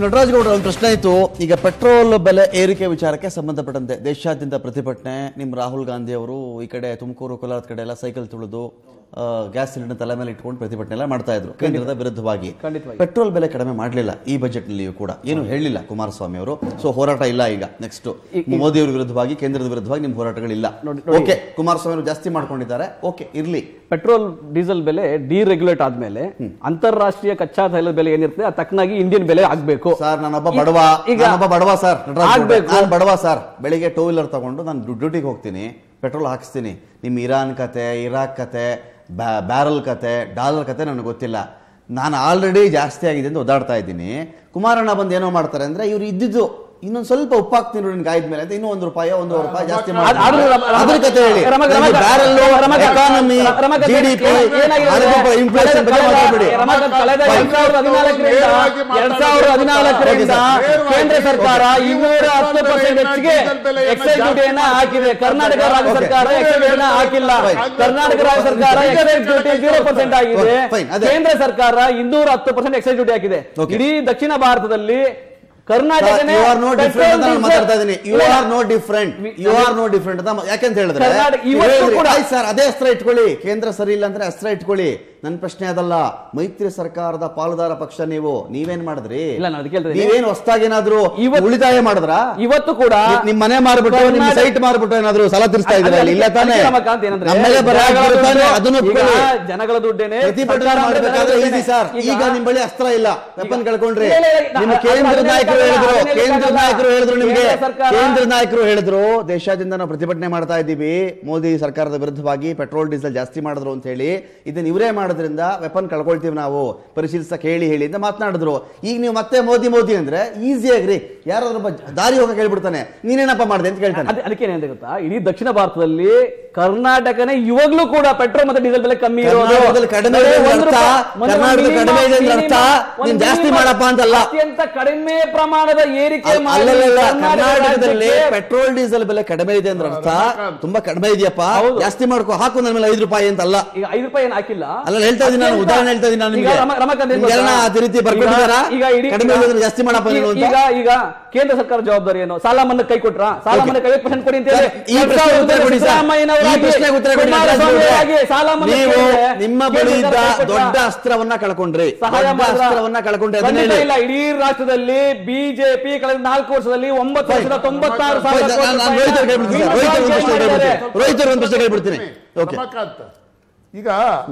ನಟರಾಜ್ ಗೌಡ್ರ ಒಂದು ಪ್ರಶ್ನೆ ಆಯಿತು ಈಗ ಪೆಟ್ರೋಲ್ ಬೆಲೆ ಏರಿಕೆ ವಿಚಾರಕ್ಕೆ ಸಂಬಂಧಪಟ್ಟಂತೆ ದೇಶಾದ್ಯಂತ ಪ್ರತಿಭಟನೆ ನಿಮ್ಮ ರಾಹುಲ್ ಗಾಂಧಿ ಅವರು ಈ ಕಡೆ ತುಮಕೂರು ಕೋಲಾರದ ಕಡೆ ಎಲ್ಲ ಸೈಕಲ್ ತುಳಿದು ಆ, ಗ್ಯಾಸ್ ಸಿಲಿಂಡರ್ ತಲೆ ಮೇಲೆ ಇಟ್ಕೊಂಡು ಪ್ರತಿಭಟನೆ ಎಲ್ಲ ಮಾಡ್ತಾ ಇದ್ರು ಕೇಂದ್ರದ ವಿರುದ್ಧವಾಗಿ ಖಂಡಿತವಾಗಿ. ಪೆಟ್ರೋಲ್ ಬೆಲೆ ಕಡಿಮೆ ಮಾಡಲಿಲ್ಲ ಈ ಬಜೆಟ್ ನಲ್ಲಿಯೂ ಕೂಡ ಏನು ಹೇಳಿಲ್ಲ ಕುಮಾರಸ್ವಾಮಿ ಅವರು ಸೊ ಹೋರಾಟ ಇಲ್ಲ ಈಗ ನೆಕ್ಸ್ಟ್ ಮೋದಿ ಅವರ ವಿರುದ್ಧವಾಗಿ ಕೇಂದ್ರದ ವಿರುದ್ಧವಾಗಿ ನಿಮ್ ಹೋರಾಟಗಳಿಲ್ಲ ನೋಡಿ- ನೋಡಿ. ಓಕೆ ಕುಮಾರಸ್ವಾಮಿ ಅವರು ಜಾಸ್ತಿ ಮಾಡ್ಕೊಂಡಿದ್ದಾರೆ ಓಕೆ ಇರ್ಲಿ ಪೆಟ್ರೋಲ್ ಡೀಸೆಲ್ ಬೆಲೆ ಡಿರೆಗ್ಯುಲೇಟ್ ಆದ್ಮೇಲೆ ಅಂತಾರಾಷ್ಟ್ರೀಯ ಕಚ್ಚಾ ತೈಲದ ಬೆಲೆ ಏನಿರ್ತದೆ ಆ ತಕ್ಕನಾಗಿ ಇಂಡಿಯನ್ ಬೆಲೆ ಆಗ್ಬೇಕು ಸರ್ ನಾನೊಬ್ಬ ಈಗ- ಬಡವ ಈಗ ನಾನೊಬ್ಬ ಬಡವ ಸರ್ ಆಗ್ಬೇಕು. ನಾನು ಬಡವ ಸರ್ ಬೆಳಿಗ್ಗೆ ಟೂ ವೀಲರ್ ತಗೊಂಡು ನಾನು ಡ್ಯೂಟಿಗೆ ಹೋಗ್ತೀನಿ ಪೆಟ್ರೋಲ್ ಹಾಕಿಸ್ತೀನಿ ನಿಮ್ಮ ಇರಾನ್ ಕತೆ ಇರಾಕ್ ಕತೆ ಬ್ಯಾರಲ್ ಕತೆ ಡಾಲರ್ ಕತೆ ನನಗೆ ಗೊತ್ತಿಲ್ಲ ನಾನು ಆಲ್ರೆಡಿ ಜಾಸ್ತಿ ಆಗಿದೆ ಅಂತ ಒದ್ದಾಡ್ತಾ ಇದ್ದೀನಿ ಕುಮಾರಣ್ಣ ಬಂದು ಏನೋ ಮಾಡ್ತಾರೆ ಅಂದ್ರೆ ಇವ್ರು ಇದ್ದಿದ್ದು ಇನ್ನೊಂದು ಸ್ವಲ್ಪ ಉಪ್ಪು ಹಾಕ್ತೀನಿ ನೋಡಿ ಗಾಯದ ಮೇಲೆ ಅಂತ ಇನ್ನೂ ಒಂದು ರೂಪಾಯಿ ಒಂದು ರೂಪಾಯಿ ಜಾಸ್ತಿ ಮಾಡಿ ಆದ್ರೂ ರಮ- ರಮ- ಅದ್ರ ಕತೆ ಹೇಳಿ ರಮ- ರಮ- ಬ್ಯಾರಲ್ ರಮ- ಎಕಾನಮಿ ರಮ- ಜಿ ಡಿ ಪಿ ಏನಾಗಿದೆ? ಇನ್ಫ್ಲೇಷನ್ ಬಗ್ಗೆ ಕಳೆದ- ಮಾತಾಡ್ಬೇಡಿ ರಮಾಕಾಂತ್ ಕಳೆದ ಎರಡ್ ಸಾವಿರದ ಹದಿನಾಲ್ಕರಿಂದ ಎರಡ್ ಸಾವಿರದ ಹದಿನಾಲ್ಕರಿಂದ ಕೇಂದ್ರ ಸರ್ಕಾರ ಇನ್ನೂರ ಹತ್ತು ಪರ್ಸೆಂಟ್ ಹೆಚ್ಚಿಗೆ ಎಕ್ಸೈಸ್ ಡ್ಯೂಟಿಯನ್ನ ಹಾಕಿದೆ ಕರ್ನಾಟಕ ರಾಜ್ಯ ಸರ್ಕಾರ ಎಕ್ಸೈಸ್ ಡ್ಯೂಟಿಯನ್ನ ಹಾಕಿಲ್ಲ ಕರ್ನಾಟಕ ರಾಜ್ಯ ಸರ್ಕಾರ ಎಕ್ಸೈಸ್ ಡ್ಯೂಟಿ ಜೀರೋ ಪರ್ಸೆಂಟ್ ಆಗಿದೆ Fine, ಅದೇ. ಕೇಂದ್ರ ಸರ್ಕಾರ ಇನ್ನೂರ ಹತ್ತು ಪರ್ಸೆಂಟ್ ಎಕ್ಸೈಸ್ ಡ್ಯೂಟಿ ಹಾಕಿದೆ Okay. ಇಡೀ ದಕ್ಷಿಣ ಭಾರತದಲ್ಲಿ ಕರ್ನಾಟಕನೇ ಯು ಆರ್ ನೋ ಡಿಫ್ರೆಂಟ್ ಅಂತ ನಾನು petrol, ಮಾತಾಡ್ತಾ ಇದ್ದೀನಿ ಯು ಇಲ್ಲ, are no different you are no different ಅಂತ ಮ- ಯಾಕೆಂತ ಹೇಳಿದ್ರೆ ಕರ್ನಾಟಕ ಇವತ್ತು ಕೂಡ- ಸರ್ ಅದೇ ಅಸ್ತ್ರ ಇಟ್ಕೊಳ್ಳಿ ಕೇಂದ್ರ ಸರಿ ಇಲ್ಲ ಅಂದ್ರೆ ಅಸ್ತ್ರ ಇಟ್ಕೊಳ್ಳಿ ನನ್ನ ಪ್ರಶ್ನೆ ಅದಲ್ಲ ಮೈತ್ರಿ ಸರ್ಕಾರದ ಪಾಲುದಾರ ಪಕ್ಷ ನೀವು ನೀವೇನ್ ಮಾಡಿದ್ರಿ ಇಲ್ಲ, ನಾನು ಅದಕ್ಕೆ ಹೇಳ್ತಾ ಇದ್ದೀನಿ. ನೀವೇನ್ ಹೊಸದಾಗಿ ಏನಾದ್ರು ಇವತ್ತು- ಉಳಿತಾಯ ಮಾಡಿದ್ರ ಇವತ್ತು ಕೂಡ ನಿಮ್ ಮನೆ ಮಾರ್ಬಿಟ್ಟು ನಿಮ್ ಕರ್ನಾಟಕ- ಸೈಟ್ ಮಾರ್ಬಿಟ್ಟು ಏನಾದ್ರು ಸಾಲ ತೀರಿಸ್ತಾ ಇದ್ರೆ ಅದಕ್ಕೆ- ಇಲ್ಲ ತಾನೇ ಅದಕ್ಕೆ ರಮಾಕಾಂತ್ ಏನಂದ್ರೆ ನಮ್ಮೆಲ್ಲ ಬರ ಜನಗಳ ತಾನೆ ದುಡ್ಡು- ಅದನ್ನು ಈಗ ಒಪ್ಕೊಳ್ಳಿ. ಜನಗಳ ದುಡ್ಡೇನೆ ಪ್ರತಿಭಟನೆ ಸರ್ಕಾರ ಅಂದ್ರೆ ಮಾಡಬೇಕಾದ್ರೆ ಜನಗಳ ಈಸಿ ಸರ್ ದುಡ್ಡೇನೆ. ಈಗ ನಿಮ್ ಬಳಿ ಅಸ್ತ್ರ ಇಲ್ಲ ವೆಪನ್ ಕಳ್ಕೊಂಡ್ರಿ ಇಲ್ಲ, ಇಲ್ಲ, ಇಲ್ಲ, ನಿಮ್ಮ ಅದು ಕೇಂದ್ರ ಅದನ್ನೇ ನಾಯಕರು ಹೇಳಕ್ಕಾಗಲ್ಲ, ಹೇಳಿದ್ರು ಅದನ್ನೇ ಕೇಂದ್ರ ಹೇಳಕ್ಕಾಗಲ್ಲ. ನಾಯಕರು ಹೇಳಿದ್ರು ನಿಮ್ಗೆ ಕೇಂದ್ರ ಸರ್ಕಾರ- ಕೇಂದ್ರ ನಾಯಕರು ಹೇಳಿದ್ರು ದೇಶಾದ್ಯಂತ ನಾವು ಪ್ರತಿಭಟನೆ ಮಾಡ್ತಾ ಇದ್ದೀವಿ ಮೋದಿ ಸರ್ಕಾರದ ವಿರುದ್ಧವಾಗಿ ಪೆಟ್ರೋಲ್ ಡೀಸೆಲ್ ಜಾಸ್ತಿ ಮಾಡಿದ್ರು ಅಂತ ಹೇಳಿ ಇದನ್ನ ಇವರೇ ಮಾಡೋದ್ರಿಂದ ವೆಪನ್ ಕಳ್ಕೊಳ್ತೀವಿ ನಾವು ಪರಿಶೀಲಿಸಕ್ ಹೇಳಿ ಹೇಳಿ ಅಂತ ಮಾತನಾಡಿದ್ರು ಈಗ ನೀವು ಮತ್ತೆ ಮೋದಿ ಮೋದಿ ಅಂದ್ರೆ ಈಸಿ ಆಗ್ರಿ ಯಾರಾದ್ರೂ ಒಬ್ಬ ದಾರಿ ಹೋಗಕ್ಕೆ ಹೇಳ್ಬಿಡ್ತಾನೆ ನೀನೇನಪ್ಪ ಮಾಡಿದೆ ಅಂತ ಕೇಳ್ತಾನೆ ಅದ್- ಅದಕ್ಕೆ ಏನಿದೆ ಗೊತ್ತಾ ಇಡೀ ದಕ್ಷಿಣ ಭಾರತದಲ್ಲಿ ಕರ್ನಾಟಕನೇ ಇವಾಗ್ಲೂ ಕೂಡ ಪೆಟ್ರೋಲ್ ಮತ್ತೆ ಡೀಸೆಲ್ ಬೆಲೆ ಕಮ್ಮಿ ಇರೋದು ಕರ್ನಾಟಕದಲ್ಲಿ ಕಡಿಮೆ ಇದೆ ಅಂದ್ರೆ ಒಂದು ಅರ್ಥ, ರೂಪಾಯಿ- ಒಂದು ಕರ್ನಾಟಕ minimum- ಕಡಿಮೆ ಇದೆ ಅಂದ್ರೆ ಅರ್ಥ, minimum- ನೀನ್ ಒಂದು ಜಾಸ್ತಿ minimum ಮಾಡಪ್ಪ ಅಂತಲ್ಲ. ಅತ್ಯಂತ ಕಡಿಮೆ ಪ್ರಮಾಣದ ಏರಿಕೆ ಅಲ್ಲ- ಮಾಡಿ ಅಲ್ಲಲ್ಲ ಕರ್ನಾಟಕ ಕರ್ನಾಟಕದಲ್ಲಿ ರಾಜ್ಯಕ್ಕೆ ಪೆಟ್ರೋಲ್ ಡೀಸೆಲ್ ಬೆಲೆ ಕಡಿಮೆ ಇದೆ ಅಂದ್ರೆ ಅರ್ಥ ತುಂಬಾ ಕಡಿಮೆ ಇದೆಯಪ್ಪ ಹೌದು. ಜಾಸ್ತಿ ಮಾಡ್ಕೊ ಹಾಕು ನನ್ನ ಮೇಲೆ ಐದು ರೂಪಾಯಿ ಅಂತಲ್ಲ ಈಗ ಐದು ರೂಪಾಯಿ ಏನು ಹಾಕಿಲ್ಲ ಅಲ್ಲ ಹೇಳ್ತಾ ಇದೀನಿ ನಾನು ಅತ್ಯಂತ- ಉದಾಹರಣೆ ಹೇಳ್ತಾ ಇದೀನಿ ನಾನು ಈಗ ನಿಮ್ಗೆ ರಮ- ರಮಾಕಾಂತ್ ಏನ್ ನಿಮ್ಗೆಲ್ಲ ಗೊತ್ತಾ? ಅದೇ ರೀತಿ ಈಗ- ಬರ್ಕೊಂಡಿದ್ದಾರಾ ಈಗ ಇಡೀ- ಕಡಿಮೆ ಈಗ- ಇರೋದನ್ನ ಜಾಸ್ತಿ ಮಾಡಪ್ಪ ನೀನು ಅಂತ ಈಗ ಈಗ ಕೇಂದ್ರ ಸರ್ಕಾರ ಜವಾಬ್ದಾರಿ ಏನು ಸಾಲ ಮನ್ನಾ ಕೈ ಕೊಟ್ರ ಸಾಲ Okay. ಮನ್ನಾ ಐವತ್ತು ಪರ್ಸೆಂಟ್ ಕೊಡಿ ಅಂತ ಹೇಳಿ ಸರ್, ಈ ಪ್ರಶ್ನೆಗೆ ಉತ್ತರ ಕೊಡಿ ಸರ್. ಈ ಪ್ರಶ್ನೆಗೆ ಉತ್ತರ ಕೊಡಿ ಕುಮಾರಸ್ವಾಮಿಯವರಾಗಿ ಸಾಲ ಮನ್ನಾ ನೀವು ಕೇಳಿದ್ರೆ ನಿಮ್ಮ ಬಳಿ ಕೇಂದ್ರ ಇದ್ದ ಸರ್ಕಾರ ಕೈ ಕೊಟ್ರಾ? ದೊಡ್ಡ ಅಸ್ತ್ರವನ್ನ ಕಳ್ಕೊಂಡ್ರಿ ಸಹಾಯ ದೊಡ್ಡ ಮಾಡಿದ್ರಾ? ಅಸ್ತ್ರವನ್ನ ಕಳ್ಕೊಂಡ್ರಿ ಅದನ್ನ ಖಂಡಿತ ಹೇಳಿ ಇಲ್ಲ ಇಡೀ ರಾಷ್ಟ್ರದಲ್ಲಿ ಬಿಜೆಪಿ ಕಳೆದ ನಾಲ್ಕು ವರ್ಷದಲ್ಲಿ ಒಂಬತ್ತು ಲಕ್ಷದ ತೊಂಬತ್ತಾರು ಸಾವಿರ ನಾನು- ಕೋಟಿ ನಾನು ರೋಹಿತ್ ಅವ್ರಿಗೆ ಹೇಳ್ಬಿಡ್ತೀನಿ ಸರ್. ರೋಹಿತ್ ಅವ್ರಿಗೆ ಒಂದು ಪ್ರಶ್ನೆ ರೂಪಾಯಿನ ಹೇಳ್ಬಿಡ್ತೀನಿ. ರೋಹಿತ್ ಅವ್ರಿಗೆ ಒಂದು ಪ್ರಶ್ನೆ ಹೇಳ್ಬಿಡ್ತೀನಿ ಓಕೆ ರಮಾಕಾಂತ್ ಈಗ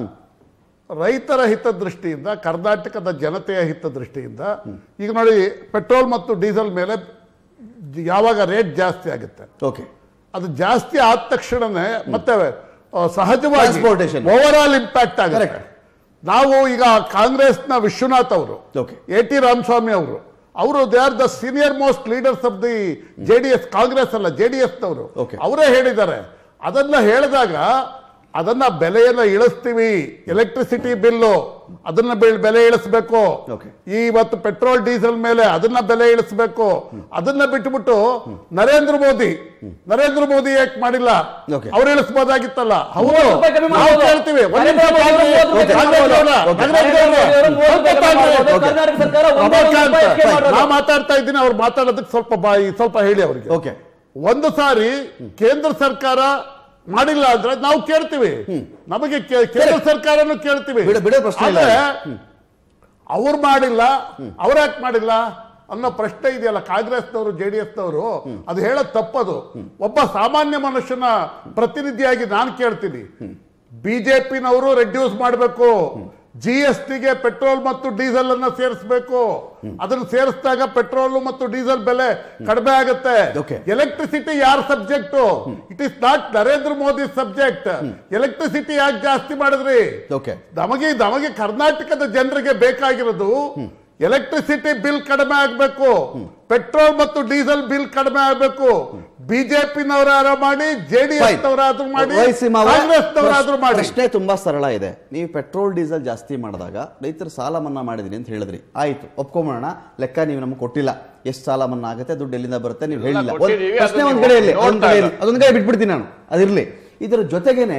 ರೈತರ ಹಿತದೃಷ್ಟಿಯಿಂದ ಕರ್ನಾಟಕದ ಜನತೆಯ ಹಿತದೃಷ್ಟಿಯಿಂದ ಈಗ ನೋಡಿ ಪೆಟ್ರೋಲ್ ಮತ್ತು ಡೀಸೆಲ್ ಮೇಲೆ ಜ- ಯಾವಾಗ ರೇಟ್ ಜಾಸ್ತಿ ಆಗುತ್ತೆ ಓಕೆ ಅದು ಜಾಸ್ತಿ ಆದ ತಕ್ಷಣನೇ ಮತ್ತೆ ಆ, ಸಹಜವಾಗಿ Transportation. ಓವರ್ ಆಲ್ ಇಂಪ್ಯಾಕ್ಟ್ ಆಗುತ್ತೆ ನಾವು ಈಗ ಕಾಂಗ್ರೆಸ್ನ ವಿಶ್ವನಾಥ್ ಅವರು Okay. ಎ ಟಿ ರಾಮಸ್ವಾಮಿ ಅವರು ಅವರು they are the senior most leaders of the J D S Congress ಅಲ್ಲ ಜೆ ಡಿ ಎಸ್ನವರು Okay. ಅವರೇ ಹೇಳಿದ್ದಾರೆ ಅದನ್ನ ಹೇಳಿದಾಗ ಅದನ್ನ ಬೆಲೆಯನ್ನ ಇಳಿಸ್ತೀವಿ ಎಲೆಕ್ಟ್ರಿಸಿಟಿ ಬಿಲ್ಲು ಅದನ್ನ ಬೆಲ್- ಬೆಲೆ ಇಳಿಸ್ಬೇಕು Okay. ಈ ಇವತ್ತು ಪೆಟ್ರೋಲ್ ಡೀಸೆಲ್ ಮೇಲೆ ಅದನ್ನ ಬೆಲೆ ಇಳಿಸ್ಬೇಕು ಅದನ್ನ ಬಿಟ್ಬಿಟ್ಟು ನರೇಂದ್ರ ಮೋದಿ ನರೇಂದ್ರ ಮೋದಿ ಯಾಕೆ ಮಾಡಿಲ್ಲ Okay. ಅವ್ರು ಇಳಿಸ್ಬೋದಾಗಿತ್ತಲ್ಲ ಹೌದು ಮೂವತ್ತು ರೂಪಾಯಿ ಕಮ್ಮಿ ನಾವು ಮಾಡ್ಬೋದು. ಕೇಳ್ತೀವಿ ಒಂದ್ ನರೇಂದ್ರ ನಿಮಿಷ ಮೋದಿ ತಾಳ್ರಿ. ಮೂವತ್ತು ರೂಪಾಯಿ ಕಮ್ಮಿ ನಾಗರಾಜ್ ಮಾಡ್ಬೋದು. ಅವರೇ, Okay. ನಾಗರಾಜ್ ಅವರೇ, ನರೇಂದ್ರ ಮೋದಿ ಮೂವತ್ತು ರೂಪಾಯಿ ಕಮ್ಮಿ ಸ್ವಲ್ಪ ಮಾಡ್ಬೋದು. ತಾಳ್ರಿ. ಕರ್ನಾಟಕ ಸರ್ಕಾರ ಒಂದು ರಮಾಕಾಂತ್, ರೂಪಾಯಿ ಹೆಚ್ಚಿಗೆ ಮಾಡೋದು. ನಾ ಮಾತಾಡ್ತಾ ಇದ್ದೀನಿ ಅವ್ರು ಮಾತಾಡೋದಕ್ಕೆ ಸ್ವಲ್ಪ ಬಾಯಿ ಸ್ವಲ್ಪ ಹೇಳಿ ಅವರಿಗೆ ಓಕೆ ಒಂದು ಸಾರಿ ಕೇಂದ್ರ ಸರ್ಕಾರ ಮಾಡಿಲ್ಲ ಅಂದ್ರೆ ನಾವು ಕೇಳ್ತೀವಿ ನಮಗೆ ಕೇ- ಕೇಂದ್ರ ಸರ್ಕಾರನು ಕೇಳ್ತೀವಿ ಬಿಡು- ಬಿಡೋ ಪ್ರಶ್ನೆ ಇಲ್ಲ. ಆದ್ರೆ ಅವ್ರು ಮಾಡಿಲ್ಲ ಅವ್ರು ಯಾಕೆ ಮಾಡಿಲ್ಲ ಅನ್ನೋ ಪ್ರಶ್ನೆ ಇದೆಯಲ್ಲ ಕಾಂಗ್ರೆಸ್ನವರು ಜೆ ಡಿ ಎಸ್ನವರು ಅದು ಹೇಳೋದು ತಪ್ಪದು ಒಬ್ಬ ಸಾಮಾನ್ಯ ಮನುಷ್ಯನ ಪ್ರತಿನಿಧಿಯಾಗಿ ನಾನು ಕೇಳ್ತೀನಿ ಬಿಜೆಪಿನವರು ರೆಡ್ಯೂಸ್ ಮಾಡಬೇಕು ಜಿ ಎಸ್ ಟಿಗೆ ಪೆಟ್ರೋಲ್ ಮತ್ತು ಡೀಸೆಲ್ ಅನ್ನ ಸೇರಿಸಬೇಕು ಅದನ್ನು ಸೇರಿಸಿದಾಗ ಪೆಟ್ರೋಲ್ ಮತ್ತು ಡೀಸೆಲ್ ಬೆಲೆ ಕಡಿಮೆ ಆಗುತ್ತೆ Okay. ಎಲೆಕ್ಟ್ರಿಸಿಟಿ ಯಾರ subject it is not Narendra Modi subject electricity ಯಾಕೆ ಜಾಸ್ತಿ ಮಾಡಿದ್ರಿ ಓಕೆ ನಮಗೆ ನಮಗೆ ಕರ್ನಾಟಕದ ಜನರಿಗೆ ಬೇಕಾಗಿರೋದು ಎಲೆಕ್ಟ್ರಿಸಿಟಿ ಬಿಲ್ ಕಡಿಮೆ ಆಗಬೇಕು ಪೆಟ್ರೋಲ್ ಮತ್ತು ಡೀಸೆಲ್ ಬಿಲ್ ಕಡಿಮೆ ಆಗಬೇಕು ಬಿಜೆಪಿನವರಾದ್ರೂ ಮಾಡಿ ಜೆಡಿಎಸ್ ನವರಾದ್ರೂ ಮಾಡಿ ಕಾಂಗ್ರೆಸ್ನವರಾದ್ರೂ ಮಾಡಿ ಪ್ರಶ್ನೆ ತುಂಬಾ ಸರಳ ಇದೆ ನೀವು ಪೆಟ್ರೋಲ್ ಡೀಸೆಲ್ ಜಾಸ್ತಿ ಮಾಡಿದಾಗ ರೈತರು ಸಾಲ ಮನ್ನಾ ಮಾಡಿದೀನಿ ಅಂತ ಹೇಳಿದ್ರಿ ಆಯ್ತು ಒಪ್ಕೊಂಬೋಣ ಲೆಕ್ಕ ನೀವು ನಮ್ಗೆ ಕೊಟ್ಟಿಲ್ಲ ಎಷ್ಟು ಸಾಲ ಮನ್ನಾ ಆಗುತ್ತೆ ದುಡ್ಡು ಎಲ್ಲಿಂದ ಬರುತ್ತೆ ನೀವು ಹೇಳಿಲ್ಲ ಒಂದ್- ಕೊಟ್ಟಿದೀವಿ, ಪ್ರಶ್ನೆ ಅದನ್ನ ಒಂದ್ ಕಡೆ ಇರ್ಲಿ ನೋಡ್ತಾ ಒಂದ್ ಕಡೆ ಇಲ್ಲ. ಇರ್ಲಿ. ಅದೊಂದ್ ಕಡೆ ಬಿಟ್ಬಿಡ್ತೀನಿ ನಾನು ಅದಿರ್ಲಿ ಇದರ ಜೊತೆಗೇನೆ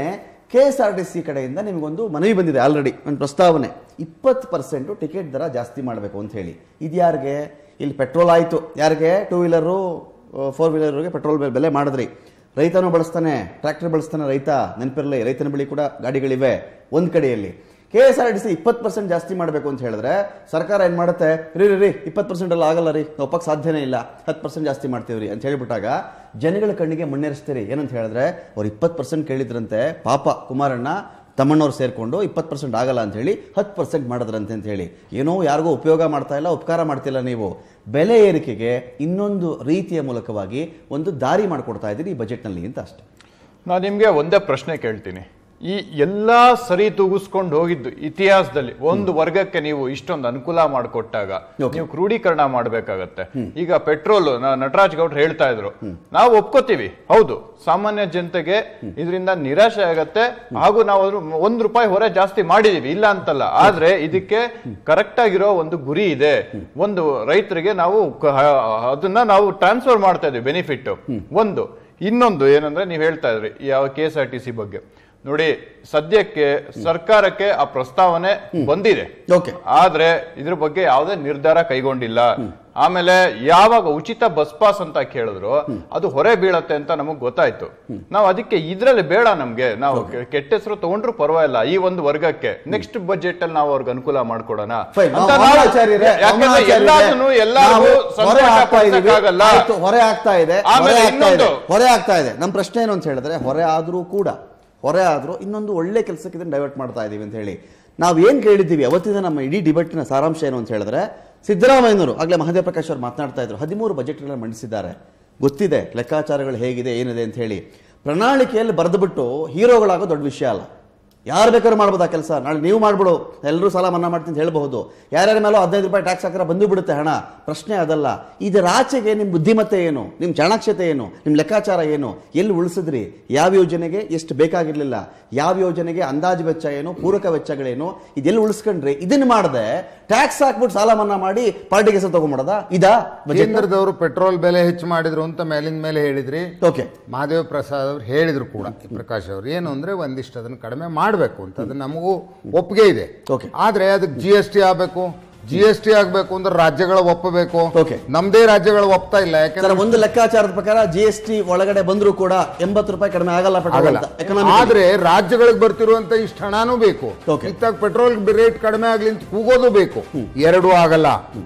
K S R T C ಕಡೆಯಿಂದ ನಿಮಗೊಂದು ಮನವಿ ಬಂದಿದೆ ಆಲ್ರೆಡಿ ಒಂದು ಪ್ರಸ್ತಾವನೆ ಇಪ್ಪತ್ತು ಪರ್ಸೆಂಟು ಟಿಕೆಟ್ ದರ ಜಾಸ್ತಿ ಮಾಡಬೇಕು ಅಂತ ಹೇಳಿ ಇದು ಯಾರಿಗೆ ಇಲ್ಲಿ ಪೆಟ್ರೋಲ್ ಆಯಿತು ಯಾರಿಗೆ ಟೂ ವೀಲರು ಫೋರ್ ವೀಲರ್ಗೆ ಪೆಟ್ರೋಲ್ ಬೆಲೆ ಮಾಡಿದ್ರಿ ರೈತನೂ ಬಳಸ್ತಾನೆ ಟ್ರ್ಯಾಕ್ಟರ್ ಬಳಸ್ತಾನೆ ರೈತ ನೆನಪಿರಲಿ ರೈತನ ಬಳಿ ಕೂಡ ಗಾಡಿಗಳಿವೆ ಒಂದು ಕಡೆಯಲ್ಲಿ K S R T C ಇಪ್ಪತ್ತು ಪರ್ಸೆಂಟ್ ಜಾಸ್ತಿ ಮಾಡಬೇಕು ಅಂತ ಹೇಳಿದ್ರೆ ಸರ್ಕಾರ ಏನು ಮಾಡುತ್ತೆ ರೀ ರೀ ರೀ ಇಪ್ಪತ್ತು ಪರ್ಸೆಂಟ್ ಎಲ್ಲ ಆಗಲ್ಲ ರೀ ನಾವು ಒಪ್ಪಕ್ಕೆ ಸಾಧ್ಯನೇ ಇಲ್ಲ ಹತ್ತು ಪರ್ಸೆಂಟ್ ಜಾಸ್ತಿ ಮಾಡ್ತೀವಿ ರೀ ಅಂತ ಹೇಳ್ಬಿಟ್ಟಾಗ ಜನಗಳ ಕಣ್ಣಿಗೆ ಮಣ್ಣೇರಿಸ್ತೀರಿ ಏನಂತ ಹೇಳಿದ್ರೆ ಅವ್ರು ಇಪ್ಪತ್ತು ಪರ್ಸೆಂಟ್ ಕೇಳಿದ್ರಂತೆ ಪಾಪ ಕುಮಾರಣ್ಣ ತಮ್ಮಣ್ಣವ್ರು ಸೇರಿಕೊಂಡು ಇಪ್ಪತ್ತು ಪರ್ಸೆಂಟ್ ಆಗಲ್ಲ ಅಂತ ಹೇಳಿ ಹತ್ತು ಪರ್ಸೆಂಟ್ ಮಾಡಿದ್ರಂತೆ ಅಂತ ಹೇಳಿ ಏನೋ ಯಾರಿಗೂ ಉಪಯೋಗ ಮಾಡ್ತಾ ಇಲ್ಲ ಉಪಕಾರ ಮಾಡ್ತಿಲ್ಲ ನೀವು ಬೆಲೆ ಏರಿಕೆಗೆ ಇನ್ನೊಂದು ರೀತಿಯ ಮೂಲಕವಾಗಿ ಒಂದು ದಾರಿ ಮಾಡಿಕೊಡ್ತಾ ಇದ್ದೀರಿ ಈ ಬಜೆಟ್ನಲ್ಲಿ ಅಂತ ಅಷ್ಟೇ ನಾನು ನಿಮ್ಗೆ ಒಂದೇ ಪ್ರಶ್ನೆ ಕೇಳ್ತೀನಿ ಈ ಎಲ್ಲಾ ಸರಿ ತೂಗಿಸ್ಕೊಂಡು ಹೋಗಿದ್ದು ಇತಿಹಾಸದಲ್ಲಿ ಒಂದು ವರ್ಗಕ್ಕೆ ನೀವು ಇಷ್ಟೊಂದು ಅನುಕೂಲ ಮಾಡಿಕೊಟ್ಟಾಗ Okay. ನೀವು ಕ್ರೋಢೀಕರಣ ಮಾಡ್ಬೇಕಾಗತ್ತೆ ಈಗ ಪೆಟ್ರೋಲ್ ನಟರಾಜ್ ಗೌಡ್ರು ಹೇಳ್ತಾ ಇದ್ರು ನಾವು ಒಪ್ಕೋತೀವಿ ಹೌದು ಸಾಮಾನ್ಯ ಜನತೆಗೆ ಇದರಿಂದ ನಿರಾಶೆ ಆಗತ್ತೆ ಹಾಗೂ ನಾವು ಅದ್ರ ಒಂದ್ ರೂಪಾಯಿ ಹೊರೆ ಜಾಸ್ತಿ ಮಾಡಿದೀವಿ ಇಲ್ಲ ಅಂತಲ್ಲ ಆದ್ರೆ ಇದಕ್ಕೆ ಕರೆಕ್ಟ್ ಆಗಿರೋ ಒಂದು ಗುರಿ ಇದೆ ಒಂದು ರೈತರಿಗೆ ನಾವು ಕ- ಅದನ್ನ ನಾವು ಟ್ರಾನ್ಸ್ಫರ್ ಮಾಡ್ತಾ ಇದೀವಿ ಬೆನಿಫಿಟ್ ಒಂದು ಇನ್ನೊಂದು ಏನಂದ್ರೆ ನೀವು ಹೇಳ್ತಾ ಇದ್ರಿ ಯಾವ K S R T C ಬಗ್ಗೆ ನೋಡಿ ಸದ್ಯಕ್ಕೆ ಸರ್ಕಾರಕ್ಕೆ ಆ ಪ್ರಸ್ತಾವನೆ ಬಂದಿದೆ ಓಕೆ ಆದ್ರೆ ಇದ್ರ ಬಗ್ಗೆ ಯಾವುದೇ ನಿರ್ಧಾರ ಕೈಗೊಂಡಿಲ್ಲ ಆಮೇಲೆ ಯಾವಾಗ ಉಚಿತ ಬಸ್ ಪಾಸ್ ಅಂತ ಕೇಳಿದ್ರು ಅದು ಹೊರೆ ಬೀಳತ್ತೆ ಅಂತ ನಮಗ್ ಗೊತ್ತಾಯ್ತು ನಾವು ಅದಕ್ಕೆ ಇದ್ರಲ್ಲಿ ಬೇಡ ನಮ್ಗೆ ನಾವು ಕೆ- ಕೆಟ್ಟ ಹೆಸರು ತಗೊಂಡ್ರು ಪರವಾಗಿಲ್ಲ ಈ ಒಂದು ವರ್ಗಕ್ಕೆ ನೆಕ್ಸ್ಟ್ ಬಜೆಟ್ ಅಲ್ಲಿ ನಾವು ಅವ್ರಿಗೆ ಅನುಕೂಲ ಮಾಡ್ಕೊಡೋಣ Fine. ಅಂತ ನಾವು ನಾವು- ಮೌನಾಚಾರ್ಯರೇ, ಯಾಕಂದ್ರೆ ಮೌನಾಚಾರ್ಯರೇ, ಎಲ್ಲಾದ್ರೂ ಎಲ್ಲಾರ್ಗೂ ನಾವು ಹೊರೆ ಸಂತೋಷ ಆಗ್ತಾ ಇದೀವಿ. ಪಡ್ಸಕ್ಕಾಗಲ್ಲ. ಆಯ್ತು, ಹೊರೆ ಆಗ್ತಾ ಇದೆ ಆಮೇಲೆ ಹೊರೆ ಆಗ್ತಾ ಇದೆ ಇನ್ನೊಂದು. ಹೊರೆ ಆಗ್ತಾ ಇದೆ ನಮ್ಮ ಪ್ರಶ್ನೆ ಏನು ಅಂತ ಹೇಳಿದ್ರೆ ಹೊರೆ ಆದ್ರೂ ಕೂಡ ಹೊರೆ ಆದ್ರೂ ಇನ್ನೊಂದು ಒಳ್ಳೆ ಕೆಲಸಕ್ಕೆ ಇದನ್ನ ಡೈವರ್ಟ್ ಮಾಡ್ತಾ ಇದೀವಿ ಅಂತ ಹೇಳಿ ನಾವು ಏನ್ ಕೇಳಿದ್ದೀವಿ ಅವತ್ತಿನ ನಮ್ಮ ಇಡೀ ಡಿಬೇಟ್ನ ಸಾರಾಂಶ ಏನು ಅಂತ ಹೇಳಿದ್ರೆ ಸಿದ್ದರಾಮಯ್ಯನವರು ಆಗ್ಲೇ ಮಹದೇವ ಪ್ರಕಾಶ್ ಅವರು ಮಾತನಾಡ್ತಾ ಇದ್ರು ಹದಿಮೂರು ಬಜೆಟ್ಗಳನ್ನ ಮಂಡಿಸಿದ್ದಾರೆ ಗೊತ್ತಿದೆ ಲೆಕ್ಕಾಚಾರಗಳು ಹೇಗಿದೆ ಏನಿದೆ ಅಂತ ಹೇಳಿ ಪ್ರಣಾಳಿಕೆಯಲ್ಲಿ ಬರೆದುಬಿಟ್ಟು ಹೀರೋಗಳಾಗೋ ದೊಡ್ಡ ವಿಷಯ ಅಲ್ಲ ಯಾರು ಬೇಕಾದ್ರೂ ಮಾಡ್ಬೋದು ಆ ಕೆಲಸ ನಾಳೆ ನೀವು ಮಾಡ್ಬಿಡು ಎಲ್ಲರೂ ಸಾಲ ಮನ್ನಾ ಮಾಡ್ತೀನಿ ಅಂತ ಹೇಳ್ಬಹುದು ಯಾರ್ಯಾರ ಮೇಲೂ ಹದಿನೈದು ರೂಪಾಯಿ ಟ್ಯಾಕ್ಸ್ ಹಾಕಿದ್ರೆ ಬಂದು ಬಿಡುತ್ತೆ ಹಣ ಪ್ರಶ್ನೆ ಅದಲ್ಲ ಇದರ ಆಚೆಗೆ ನಿಮ್ಮ ಬುದ್ಧಿಮತ್ತೆ ಏನು ನಿಮ್ಮ ಚಾಣಾಕ್ಷತೆ ಏನು ನಿಮ್ಮ ಲೆಕ್ಕಾಚಾರ ಏನು ಎಲ್ಲಿ ಉಳಿಸಿದ್ರಿ ಯಾವ ಯೋಜನೆಗೆ ಎಷ್ಟು ಬೇಕಾಗಿರ್ಲಿಲ್ಲ ಯಾವ ಯೋಜನೆಗೆ ಅಂದಾಜು ವೆಚ್ಚ ಏನು ಪೂರಕ ವೆಚ್ಚಗಳೇನು ಇದೆಲ್ಲಿ ಉಳಿಸ್ಕೊಂಡ್ರಿ ಇದನ್ನ ಮಾಡದೆ ಟ್ಯಾಕ್ಸ್ ಹಾಕ್ಬಿಟ್ಟು ಸಾಲ ಮನ್ನಾ ಮಾಡಿ ಪಾರ್ಟಿಗೆ ಹೆಸರು ತಗೊಂಡ್ಬಿಡದ ಇದಾ ಕೇಂದ್ರದವರು ಪೆಟ್ರೋಲ್ ಬೆಲೆ ಹೆಚ್ಚು ಮಾಡಿದ್ರು ಅಂತ ಮೇಲಿನ ಮೇಲೆ ಹೇಳಿದ್ರಿ ಓಕೆ ಮಹಾದೇವ ಪ್ರಸಾದ್ ಅವ್ರು ಹೇಳಿದ್ರು ಕೂಡ ಪ್ರಕಾಶ್ ಅವರು ಏನು ಅಂದ್ರೆ ಒಂದಿಷ್ಟು ಅದನ್ನ ಕಡಿಮೆ ಮಾಡಬೇಕು ಅಂತ ಅದು ನಮಗೂ ಒಪ್ಪಿಗೆ ಇದೆ Okay. ಆದ್ರೆ ಅದಕ್ಕೆ ಜಿ ಎಸ್ ಟಿ ಆಗ್ಬೇಕು ಜಿ ಎಸ್ ಟಿ ಆಗ್ಬೇಕು ಅಂದ್ರೆ ರಾಜ್ಯಗಳ ಒಪ್ಪಬೇಕು Okay. ನಮ್ದೇ ರಾಜ್ಯಗಳು ಒಪ್ತಾ ಇಲ್ಲ ಸರ್ ಯಾಕಂದ್ರೆ ಒಂದು ಲೆಕ್ಕಾಚಾರದ ಪ್ರಕಾರ ಜಿ ಎಸ್ ಟಿ ಒಳಗಡೆ ಬಂದರೂ ಕೂಡ ಎಂಬತ್ತು ರೂಪಾಯಿ ಕಡಿಮೆ ಆಗಲ್ಲ ಪೆಟ್ರೋಲ್ ಆಗಲ್ಲ ಅಂತ ಎಕನಾಮಿಕ್ ಆದ್ರೆ ರಾಜ್ಯಗಳಿಗೆ ಬರ್ತಿರುವಂತ ಇಷ್ಟು ಹಣನೂ ಬೇಕು Okay. ಇತ್ತಾಗ ಪೆಟ್ರೋಲ್ ರೇಟ್ ಕಡಿಮೆ ಆಗ್ಲಿ ಅಂತ ಕೂಗೋದು ಬೇಕು ಎರಡೂ ಆಗಲ್ಲ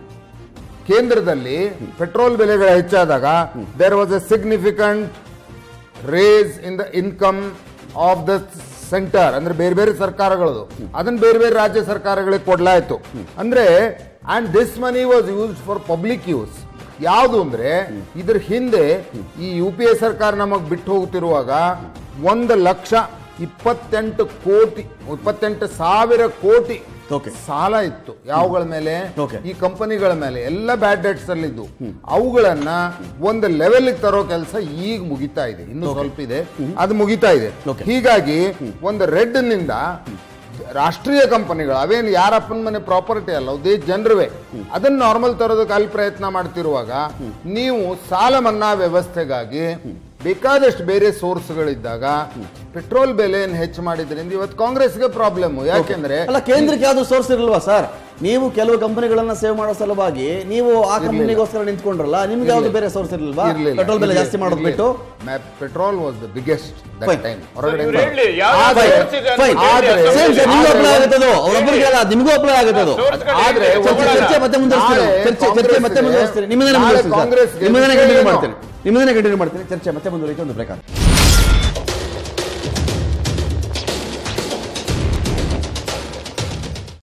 ಕೇಂದ್ರದಲ್ಲಿ ಪೆಟ್ರೋಲ್ ಬೆಲೆಗಳು ಹೆಚ್ಚಾದಾಗ there was a significant raise in the income of the centre ಅಂದ್ರೆ ಬೇರೆ ಬೇರೆ ಸರ್ಕಾರಗಳದು ಅದನ್ನ ಬೇರೆ ಬೇರೆ ರಾಜ್ಯ ಸರ್ಕಾರಗಳಿಗೆ ಕೊಡ್ಲಾಯ್ತು ಅಂದ್ರೆ and this money was used for public use ಯಾವುದು ಅಂದ್ರೆ ಇದ್ರ ಹಿಂದೆ ಈ ಯು ಪಿ ಎ ಸರ್ಕಾರ ನಮಗ್ ಬಿಟ್ಟು ಹೋಗ್ತಿರುವಾಗ ಒಂದು ಲಕ್ಷ ಇಪ್ಪತ್ತೆಂಟು ಕೋಟಿ ಇಪ್ಪತ್ತೆಂಟು ಸಾವಿರ ಕೋಟಿ Okay. ಸಾಲ ಇತ್ತು ಯಾವುಗಳ ಮೇಲೆ Okay. ಈ ಕಂಪನಿಗಳ ಮೇಲೆ ಎಲ್ಲ ಬ್ಯಾಡ್ ಡೆಟ್ಸ್ ಅಲ್ಲಿ ಇದ್ದು ಅವುಗಳನ್ನ ಒಂದು ಲೆವೆಲ್ ತರೋ ಕೆಲಸ ಈಗ ಮುಗಿತಾ ಇದೆ ಇನ್ನು ಸ್ವಲ್ಪ ಇದೆ ಅದು ಮುಗಿತಾ ಇದೆ Okay. ಹೀಗಾಗಿ ಒಂದು ರೆಡ್ ನಿಂದ ರಾಷ್ಟ್ರೀಯ ಕಂಪನಿಗಳು ಅವೇನು ಯಾರಪ್ಪನ ಮನೆ ಪ್ರಾಪರ್ಟಿ ಅಲ್ಲ ಅದೇ ಜನರುವೆ ಅದನ್ನ ನಾರ್ಮಲ್ ತರೋದಕ್ಕೆ ಅಲ್ಲಿ ಪ್ರಯತ್ನ ಮಾಡ್ತಿರುವಾಗ ನೀವು ಸಾಲ ಮನ್ನಾ ವ್ಯವಸ್ಥೆಗಾಗಿ ಬೇಕಾದಷ್ಟು ಬೇರೆ ಸೋರ್ಸ್ಗಳಿದ್ದಾಗ ಪೆಟ್ರೋಲ್ ಬೆಲೆಯನ್ನು ಹೆಚ್ಚು ಮಾಡಿದ್ರಿಂದ ಇವತ್ತು ಕಾಂಗ್ರೆಸ್ಗೆ ಪ್ರಾಬ್ಲಮ್ ಯಾಕೆಂದ್ರೆ ಅಲ್ಲ ಕೇಂದ್ರಕ್ಕೆ ಯಾವ್ದು ಸೋರ್ಸ್ ಇರಲ್ವಾ ಸರ್ ನೀವು ಕೆಲವು ಕಂಪನಿಗಳನ್ನ ಸೇವ್ ಮಾಡೋ ಸಲುವಾಗಿ ನೀವು ಆ ಕಂಪನಿಗೋಸ್ಕರ ನಿಂತ್ಕೊಂಡ್ರಲ್ಲ ನಿಮ್ಗೆ ಯಾವ್ದು ಬೇರೆ ಸೋರ್ಸ್ ಇರಲಿಲ್ವಾ ಇರ್ಲಿಲ್ಲ. ಪೆಟ್ರೋಲ್ ಬೆಲೆ ಜಾಸ್ತಿ ಮಾಡೋದು ಬಿಟ್ಟು petrol was the biggest Fine. Time ಇವ್ರು ಹೇಳಿ, ಯಾವ ಆದ್ರೆ- source ಇದೆ ಅಂತ fine. ಹೇಳಿ, ಆದ್ರೆ- ಅಸೆಂಬ್ಲಿಲಿ. ಸೇಮ್ ಸೇಮ್ ನಿಮ್ಗೂ ಅಪ್ಲೈ ಆದ್ರೆ- ಆಗುತ್ತೆ ಅದು ಅವ್ರೊಬ್ಬರಿಗೆ ಅಲ್ಲ ನಿಮಗೂ ಅಪ್ಲೈ ಆಗುತ್ತೆ ಅದು Sourceಗಳು ಆದ್ರೆ ಹೇಳಿ, ಚರ್ಚೆ ಒಬ್ಬರಲ್ಲ. ಚರ್ಚೆ ಮತ್ತೆ ಮುಂದುವರಿಸ್ತೀನಿ ನಾಳೆ ಚರ್ಚೆ ಚರ್ಚೆ ಮತ್ತೆ ಕಾಂಗ್ರೆಸ್ಗೆ- ಮುಂದುವರಿಸ್ತೀನಿ ನಿಮ್ಮದನ್ನೇ ನಾಳೆ ಮುಂದುವರಿಸ್ತೀನಿ ಕಾಂಗ್ರೆಸ್ಗೆ ನಿಮ್ಮದನ್ನೇ ಕಂಟಿನ್ಯೂ ಏನು? ಮಾಡ್ತೀನಿ ನಿಮ್ಮದನ್ನೇ ಕಂಟಿನ್ಯೂ ಮಾಡ್ತೀನಿ ಚರ್ಚೆ ಮತ್ತೆ ಮುಂದುವರಿಕೆ ಒಂದು ಬ್ರೇಕ್